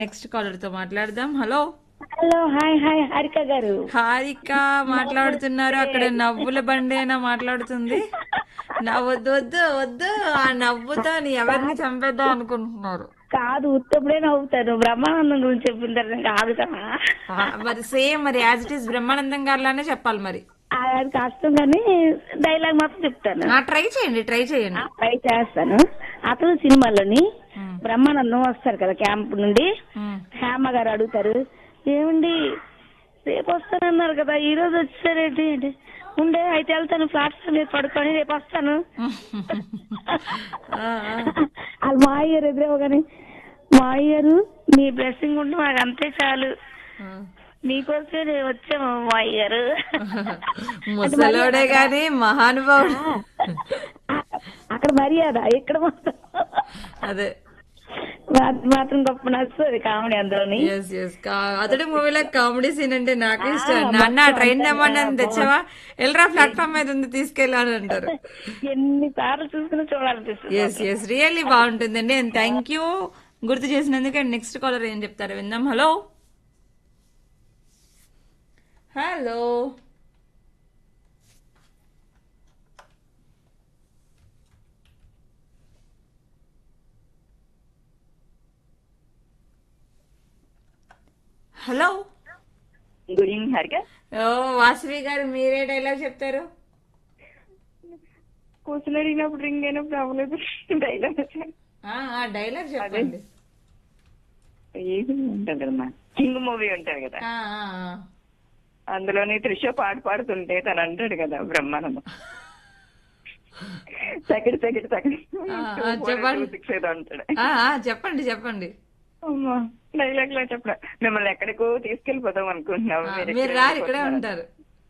Next caller తో మాట్లాడదాం hello hello hi hi Harika garu Harika మాట్లాడుతున్నారు అక్కడ నవ్వుల బండేనా మాట్లాడుతుంది నవ్వొద్దు వద్దు వద్దు ఆ నవ్వుతో నీ ఎవరిని చంపేద్దాం అనుకుంటున్నారు కాదు ఉత్తప్పుడే నవ్వుతాను బ్రహ్మానందం గురించి చెప్పిన తర్వాత ఇంకా ఆగుతామా ఆ, మరి సేమ్ మరి యాజ్ ఇట్ ఈస్ బ్రహ్మానందం గారిలానే చెప్పాలి మరి అది కష్టం కానీ డైలాగ్ మాత్రం చెప్తాను ఆ, ట్రై చేయండి ట్రై చేయండి ట్రై చేస్తాను అతను సినిమాలోని ఉమ్, బ్రహ్మానందం వస్తారు కదా క్యాంప్ నుండి ఉమ్. హేమ గారు అడుగుతారు ఏమండి రేపు వస్తానన్నారు కదా ఈ రోజు వచ్చారేంటి అంటే ఉండే అయితే వెళ్తాను ప్లాట్ఫామ్ మీద పడుకొని రేపు వస్తాను ఆ, ఆ. అది మా అయ్యారు ఎదురేవగానే మా అయ్యారు మీ బ్లెస్సింగ్ ఉంటే మాకు అంతే చాలు ఆ. నీకోసమే నేను వచ్చాము మా అయ్యారు ముసలోడే గాని మహానుభావుడు అక్కడ మర్యాద ఇక్కడ మాత్రం అదే అది మాత్రం గొప్ప నచ్చుతుంది కామెడీ అందులోని ఎస్ ఎస్ అతడి మూవీలో కామెడీ సీన్ అంటే నాకు ఇష్టం నాన్న ట్రైన్ తెమ్మని తెచ్చావా ఎల్రా ప్లాట్ఫామ్ మీద ఉంది తీసుకెళ్ళాను అంటారు ఎన్ని సార్లు చూసుకుని చూడాలనిపిస్తుంది ఎస్ ఎస్ రియల్లీ బాగుంటుందండి అండ్ థ్యాంక్ యూ గుర్తు చేసినందుకు అండ్ నెక్స్ట్ కాలర్ ఏం చెప్తారు విందాం hello hello hello good evening Harika ఓ వాసవి గారు మీరే డైలాగ్ చెప్తారు కూర్చుని అడిగినప్పుడు రింగ్ అయినప్పుడు అవ్వలేదు డైలాగ్ ఆ, ఆ డైలాగ్ చెప్పండి ఏది ఉంటుంది కదమ్మా కింగ్ మూవీ ఉంటుంది కదా ఆ, ఆ, ఆ. అందులోని త్రిష పాట పాడుతుంటే తను అంటాడు కదా బ్రహ్మానందం సెకండ్ సెకండ్ సెకండ్ ఆ, ఆ, చెప్పండి. సిక్స్ ఏదో అంటాడు ఆ, ఆ, చెప్పండి చెప్పండి అమ్మా డైలాగ్ లో చెప్పడా మిమ్మల్ని ఎక్కడికో తీసుకెళ్లిపోదాం అనుకుంటున్నాము ఆ, మీరు రారు ఇక్కడే ఉంటారు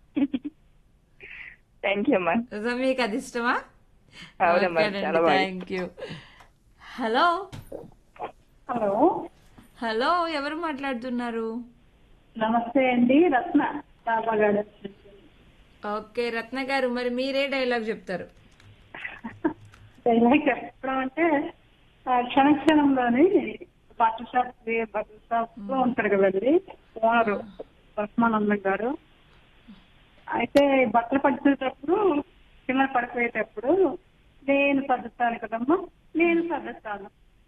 థ్యాంక్ యూ అమ్మా సో మీకు అది ఇష్టమా అవునమ్మా చాలా బాగుంది thank you hello hello hello ఎవరు మాట్లాడుతున్నారు నమస్తే అండి రత్న బాబాగాడు ఓకే రత్న గారు మరి మీరే డైలాగ్ చెప్తారు డైలాగ్ చెప్పడం అంటే ఆ క్షణ క్షణంలోని బట్టల షాప్ బట్టల షాప్ లో ఉంటాడు కదండి ఓనరు బ్రహ్మానందం గారు అయితే బట్టలు పడిచేటప్పుడు కింద పడిపోయేటప్పుడు నేను సర్దుతాను కదమ్మా నేను సర్దుతాను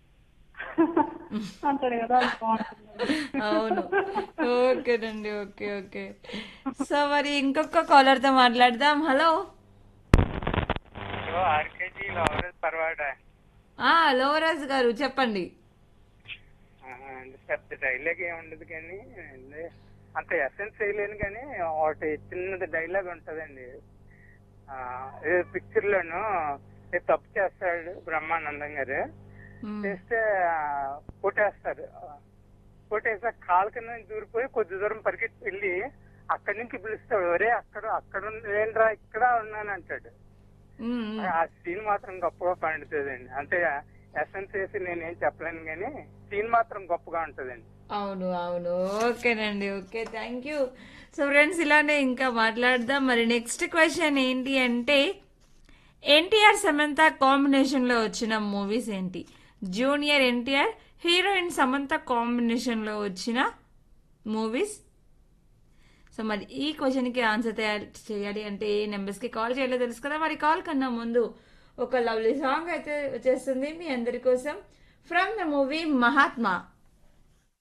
అంటాడు కదా అది బాగుంటుంది అవును ఓకేనండి ఓకే ఓకే సో మరి ఇంకొక కాలర్ తో మాట్లాడదాం హలో ఆర్కేజీ లవరేజ్ పర్వాడ ఆ లోవరాజ్ గారు చెప్పండి పెద్ద డైలాగ్ ఏమి ఉండదు కానీ ఏంది, అంత ఎసెన్స్ చేయలేను కానీ ఒకటి చిన్నది డైలాగ్ ఉంటదండి ఆ, ఏ పిక్చర్ లోను ఏ తప్పు చేస్తాడు బ్రహ్మానందం గారు మ్, చేస్తే ఆ, కొట్టేస్తారు కొట్టేసి కాలు కింద నుంచి దూరిపోయి కొద్ది దూరం పరిగెత్తి వెళ్ళి అక్కడి నుంచి పిలుస్తాడు ఒరే అక్కడ అక్కడ ఏంట్రా ఇక్కడ ఉన్నాను అంటాడు మ్, మ్. ఆ సీన్ మాత్రం గొప్పగా పండుతుందండి అంటే ఎసెన్స్ వేసి నేనేం చెప్పలేను కానీ సీన్ మాత్రం గొప్పగా ఉంటుందండి అవును అవును ఓకేనండి okay thank you so friends ఇలానే ఇంకా మాట్లాడదాం మరి నెక్స్ట్ క్వశ్చన్ ఏంటి అంటే ఎన్టీఆర్ సమంత కాంబినేషన్ లో వచ్చిన మూవీస్ ఏంటి junior NTR heroine Samantha combination లో వచ్చిన మూవీస్ సో మరి ఈ క్వశ్చన్ కి ఆన్సర్ తయారు చేయాలి అంటే ఏ నెంబర్స్ కి కాల్ చేయాలో తెలుసు కదా మరి కాల్ కన్నా ముందు ఒక లవ్లీ సాంగ్ అయితే వచ్చేస్తుంది మీ అందరి కోసం ఫ్రమ్ ద మూవీ మహాత్మా